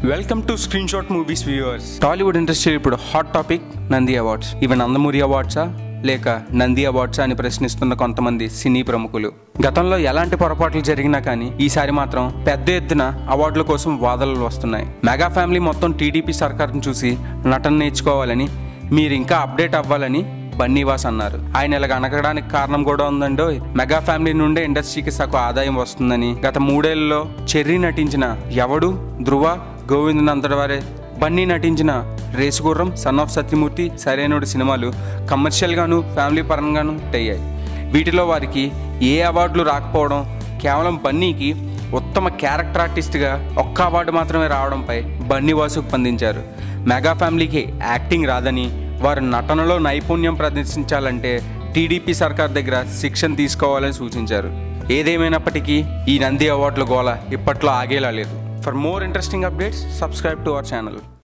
welcome to screen shot movies viewers Tollywood industry ఇప్పుడు hot topic Nandi awards ఇవి నందమూరి అవార్డ్సా లేక నంది అవార్డ్సా అని ప్రశ్నిస్తున్న కొంతమంది సినీ ప్రముఖులు గతంలో ఎలాంటి పొరపాట్లు జరిగినా కానీ ఈసారి మాత్రం పెద్ద ఎత్తున అవార్డుల కోసం వాదనలు వస్తున్నాయి మెగా ఫ్యామిలీ మొత్తం టీడీపీ సర్కార్ను చూసి నటన నేర్చుకోవాలని మీరు ఇంకా అప్డేట్ అవ్వాలని బన్నీవాస్ అన్నారు ఆయన ఇలాగ అనగడానికి కారణం కూడా ఉందండో మెగా ఫ్యామిలీ నుండే ఇండస్ట్రీకి సగం ఆదాయం వస్తుందని గత మూడేళ్లలో చెర్రీ నటించిన ఎవడు ధృవ గోవిందన్ అంతటి వారే బన్నీ నటించిన రేసుగుర్రం సన్ ఆఫ్ సత్యమూర్తి సరైనడు సినిమాలు కమర్షియల్గాను ఫ్యామిలీ పరంగాను హిట్ అయ్యాయి వీటిలో వారికి ఏ అవార్డులు రాకపోవడం కేవలం బన్నీకి ఉత్తమ క్యారెక్టర్ ఆర్టిస్ట్గా ఒక్క అవార్డు మాత్రమే రావడంపై బన్నీ వాసు స్పందించారు మెగా ఫ్యామిలీకి యాక్టింగ్ రాదని వారు నటనలో నైపుణ్యం ప్రదర్శించాలంటే టీడీపీ సర్కార్ దగ్గర శిక్షణ తీసుకోవాలని సూచించారు ఏదేమైనప్పటికీ ఈ నంది అవార్డుల గోల ఇప్పట్లో ఆగేలా లేదు for more interesting updates subscribe to our channel